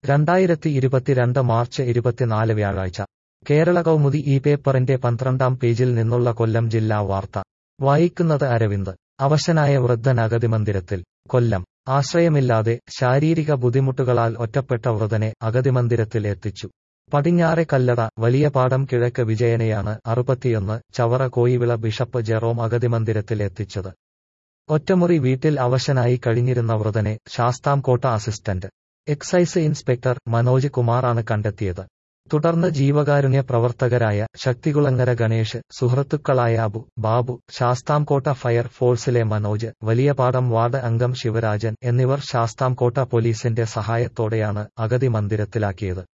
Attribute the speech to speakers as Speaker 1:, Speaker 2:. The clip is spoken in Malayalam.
Speaker 1: രണ്ടായിരത്തി ഇരുപത്തിരണ്ട് മാർച്ച് ഇരുപത്തിനാല് വ്യാഴാഴ്ച കേരള കൗമുദി ഈ പേപ്പറിന്റെ പന്ത്രണ്ടാം പേജിൽ നിന്നുള്ള കൊല്ലം ജില്ലാ വാർത്ത വായിക്കുന്നത് അരവിന്ദ് അവശനായ വൃദ്ധൻ അഗതി മന്ദിരത്തിൽ കൊല്ലം ആശ്രയമില്ലാതെ ശാരീരിക ബുദ്ധിമുട്ടുകളാൽ ഒറ്റപ്പെട്ട വൃതനെ അഗതി മന്ദിരത്തിൽ എത്തിച്ചു പടിഞ്ഞാറെ കല്ലട വലിയപാടം കിഴക്ക് വിജയനെയാണ് അറുപത്തിയൊന്ന് ചവറ കോയിവിള ബിഷപ്പ് ജെറോം അഗതി മന്ദിരത്തിൽ എത്തിച്ചത് ഒറ്റമുറി വീട്ടിൽ അവശനായി കഴിഞ്ഞിരുന്ന വൃതനെ Sasthamkotta assistant excise inspector Manoj കുമാറാണ് കണ്ടെത്തിയത് തുടർന്ന് ജീവകാരുണ്യ പ്രവർത്തകരായ ശക്തികുളങ്ങര ഗണേഷ് സുഹൃത്തുക്കളായ അബു ബാബു ശാസ്താംകോട്ട ഫയർ ഫോഴ്സിലെ മനോജ് വലിയപാടം വാർഡ് അംഗം ശിവരാജൻ എന്നിവർ ശാസ്താംകോട്ട പോലീസിന്റെ സഹായത്തോടെയാണ് അഗതി മന്ദിരത്തിലാക്കിയത്